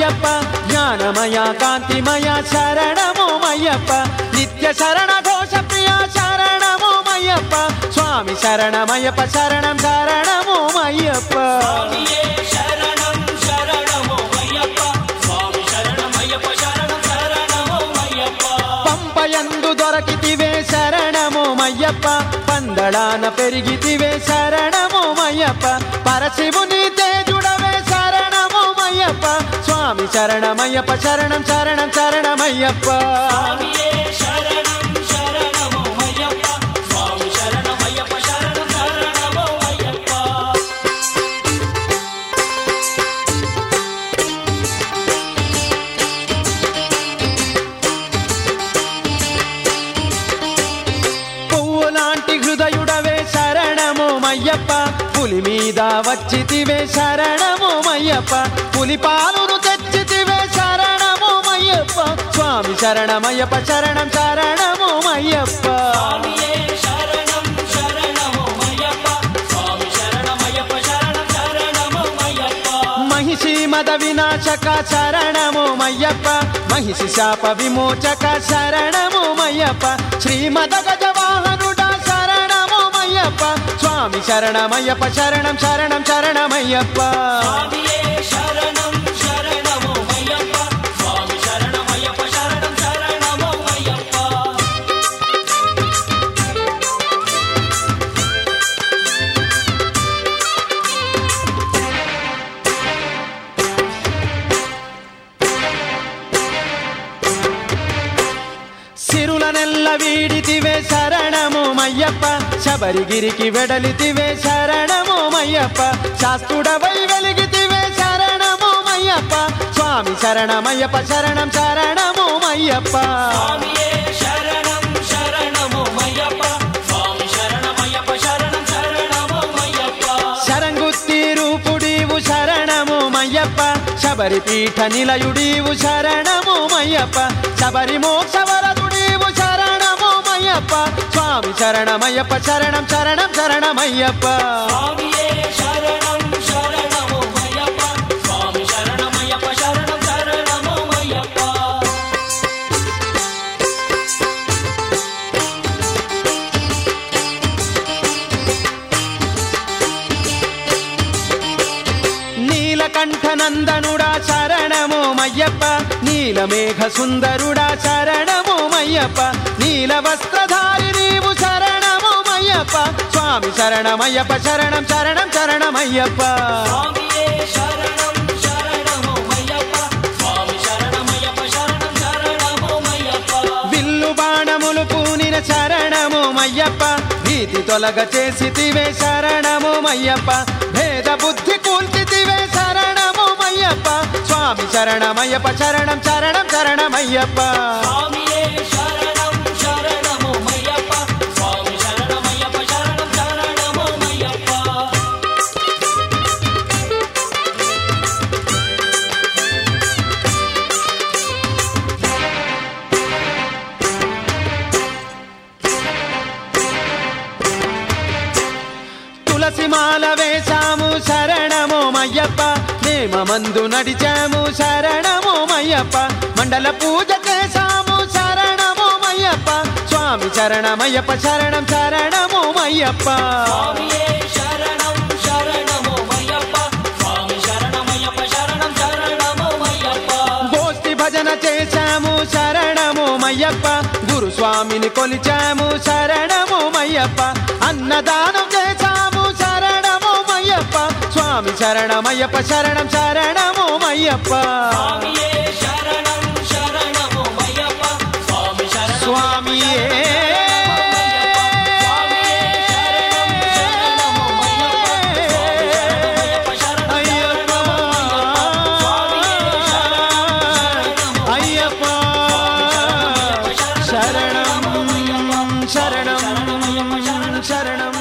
మయ్యప్ప జ్ఞానమయ కాంతిమయ శరణము మయ్యప్ప నిత్య శరణ ఘోష ప్రియ శరణము మయ్యప్ప స్వామి శరణమయ్యప్ప శరణం శరణము మయ్యప్ప స్వామియే శరణం శరణమో అయ్యప్ప స్వామి శరణమయ్యప్ప శరణం శరణమో అయ్యప్ప పంపయందు దొరకితివే శరణము మయ్యప్ప పందడాన పెరిగితివే శరణము మయ్యప్ప పరశివుని తేజుడవే శరణము మయ్యప్ప స్వామి శరణమయ్యప్ప శరణం శరణం శరణమయ్యప్ప స్వామియే శరణం శరణమో అయ్యప్ప స్వామి శరణమయ్యప్ప శరణం శరణమో అయ్యప్ప పువ్వు లాంటి హృదయుడవే శరణము మయ్యప్ప పులి మీద వచ్చితివే శరణము మయ్యప్ప పులి పాలును తెచ్చితివే శరణము మయ్యప్ప స్వామి శరణమయ్యప్ప శరణం శరణము మయ్యప్ప స్వామియే శరణం శరణమో అయ్యప్ప స్వామి శరణమయ్యప్ప శరణం శరణమో అయ్యప్ప మహిషి మద వినాశక శరణము మయ్యప్ప మహిషి శాప విమోచక శరణము మయ్యప్ప శ్రీమద గజవాహనుడ శరణము మయ్యప్ప స్వామి శరణమయ్యప్ప శరణం శరణం శరణమయ్యప్ప స్వామియే శరణం శరణమో అయ్యప్ప స్వామి శరణమయ్యప్ప శరణం శరణమో అయ్యప్ప సిరుల నెల్ల వీడితివే శరణము మయ్యప్ప శబరిగిరికి వెడలితివే శరణము మయ్యప్ప శాస్త్రుడవై వెలిగితివే శరణము మయ్యప్ప స్వామి శరణమయ్యప్ప శరణం శరణము మయ్యప్ప స్వామియే శరణం శరణమో అయ్యప్ప స్వామి శరణమయ్యప్ప శరణం శరణమో అయ్యప్ప శరంగుత్తి రూపుడీవు శరణము మయ్యప్ప శబరి పీఠ నిలయుడీవు శరణము మయ్యప్ప శబరి మోక్షవరదుడీవు శరణము మయ్యప్ప స్వామి శరణమయ్యప్ప శరణం శరణం శరణమయ్యప్ప స్వామియే శరణం శరణమో అయ్యప్ప స్వామి శరణమయ్యప్ప శరణం శరణమో అయ్యప్ప నీలకంఠనందనుడా శరణము మయ్యప్ప నీలమేఘ సుందరుడా శరణము మయ్యప్ప నీల వస్త్రధారి నీవు శరణము మయ్యప్ప స్వామి శరణమయ్యప్ప శరణం శరణం శరణమయ్యప్ప స్వామియే శరణం శరణమో అయ్యప్ప స్వామి శరణమయ్యప్ప శరణం శరణమో అయ్యప్ప విల్లు బాణములు పూనిన శరణము మయ్యప్ప భీతి తొలగ చేసితివే శరణము మయ్యప్ప భేద బుద్ధి కూల్చితివే శరణము మయ్యప్ప స్వామి శరణమయ్యప్ప శరణం శరణం శరణమయ్యప్ప స్వామియే శరణం శరణమో అయ్యప్ప స్వామి శరణమయ్యప్ప శరణం శరణమో అయ్యప్ప తులసి మాల వేశాము శరణము మయ్యప్ప నేమమందు నడిచాము శరణము మయ్యప్ప మండల పూజ చేశాము శరణము మయ్యప్ప స్వామి శరణమయ్యప్ప శరణం శరణము మయ్యప్ప స్వామియే శరణం శరణమో అయ్యప్ప స్వామి శరణమయ్యప్ప శరణం శరణమో అయ్యప్ప గోష్ఠి భజన చేశాము శరణము మయ్యప్ప గురుస్వామిని కొలిచాము శరణము మయ్యప్ప అన్నదానం చేశాము శరణము మయ్యప్ప స్వామి శరణమయ్యప్ప శరణం శరణము మయ్యప్ప స్వామియే శరణం శరణమో అయ్యప్ప స్వామి శరణం స్వామియే స్వామియే శరణం శరణమో అయ్యప్ప స్వామి శరణమయ్యప్ప శరణం అయ్యప్ప అయ్యప్ప శరణం శరణం శరణం